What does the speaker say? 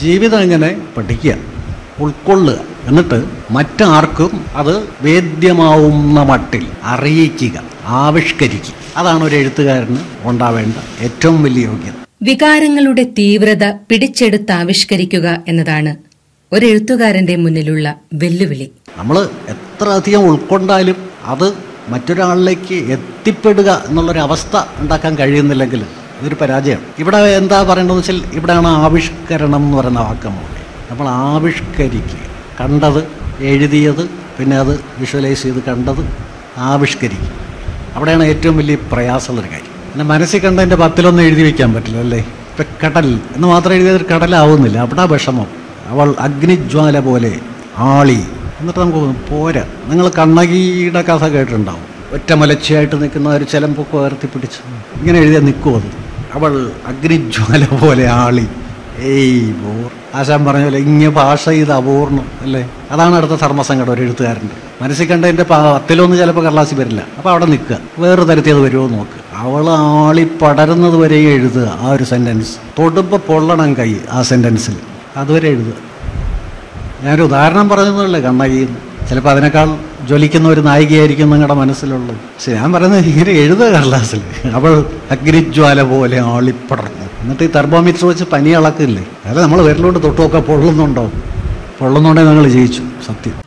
ജീവിതം എങ്ങനെ പഠിക്കുക ഉൾക്കൊള്ളുക എന്നിട്ട് മറ്റാർക്കും അത് വേദ്യമാവുന്ന മട്ടിൽ അറിയിക്കുക ആവിഷ്കരിക്കുക അതാണ് ഒരു എഴുത്തുകാരന് ഉണ്ടാവേണ്ട ഏറ്റവും വലിയ യോഗ്യത വികാരങ്ങളുടെ തീവ്രത പിടിച്ചെടുത്താവിഷ്കരിക്കുക എന്നതാണ് ഒരു എഴുത്തുകാരന്റെ മുന്നിലുള്ള വെല്ലുവിളി നമ്മൾ എത്ര അധികം ഉൾക്കൊണ്ടാലും അത് മറ്റൊരാളിലേക്ക് എത്തിപ്പെടുക എന്നുള്ളൊരു അവസ്ഥ ഉണ്ടാക്കാൻ കഴിയുന്നില്ലെങ്കിൽ ഇതൊരു പരാജയമാണ് ഇവിടെ എന്താ പറയേണ്ടതെന്ന് വെച്ചാൽ ഇവിടെയാണ് ആവിഷ്കരണം എന്ന് പറയുന്ന വാക്കം നമ്മൾ ആവിഷ്കരിക്കുക കണ്ടത് എഴുതിയത് പിന്നെ അത് വിഷ്വലൈസ് ചെയ്ത് കണ്ടത് ആവിഷ്കരിക്കുക അവിടെയാണ് ഏറ്റവും വലിയ പ്രയാസമുള്ളൊരു കാര്യം പിന്നെ മനസ്സിൽ കണ്ടതിൻ്റെ പത്തിലൊന്നും എഴുതി വയ്ക്കാൻ പറ്റില്ല അല്ലേ ഇപ്പം കടൽ എന്ന് മാത്രം എഴുതിയത് കടലാവുന്നില്ല അവിടെ വിഷമം അവൾ അഗ്നിജ്വാല പോലെ ആളി എന്നിട്ട് നമുക്ക് തോന്നും, പോരാ നിങ്ങൾ കണ്ണകിയുടെ കഥ കേട്ടിട്ടുണ്ടാവും ഒറ്റ മലച്ചിയായിട്ട് നിൽക്കുന്ന ഒരു ചിലമ്പൊക്കെ ഉയർത്തി പിടിച്ച് ഇങ്ങനെ എഴുതിയാൽ നിൽക്കും അത് അവൾ അഗ്നിജ്വാല പോലെ ആളി ഏയ് ബോർ ആശാൻ പറഞ്ഞ പോലെ ഇങ്ങനെ ഭാഷ ഇത് അപൂർണം അല്ലേ അതാണ് അടുത്ത ധർമ്മസങ്കടം ഒരു എഴുത്തുകാരൻ്റെ മനസ്സിൽ കണ്ടതിൻ്റെ പത്തിലൊന്നും ചിലപ്പോൾ കടലാസി വരില്ല അപ്പോൾ അവിടെ നിൽക്കുക വേറെ തരത്തിൽ അത് വരുമോ എന്ന് നോക്ക് അവൾ ആളി പടരുന്നത് വരെ എഴുതുക ആ ഒരു സെൻറ്റൻസ് തൊടുമ്പോൾ പൊള്ളണം കൈ ആ സെൻറ്റൻസിൽ അതുവരെ എഴുതുക ഞാനൊരു ഉദാഹരണം പറഞ്ഞതല്ലേ കണ്ണകി ചിലപ്പോൾ അതിനേക്കാൾ ജ്വലിക്കുന്ന ഒരു നായികയായിരിക്കും നിങ്ങളുടെ മനസ്സിലുള്ളത് പക്ഷെ ഞാൻ പറയുന്നത് ഇങ്ങനെ എഴുതുക കടലാസിൽ അവൾ അഗ്നിജ്വാല പോലെ ആളിപ്പടർന്നു എന്നിട്ട് ഈ തെർമോമീറ്റർ വെച്ച് പനി അളക്കില്ലേ അല്ല നമ്മൾ വിരലോട്ട് തൊട്ടുമൊക്കെ പൊള്ളുന്നുണ്ടോ പൊള്ളുന്നുണ്ടെങ്കിൽ നിങ്ങൾ ജയിച്ചു സത്യം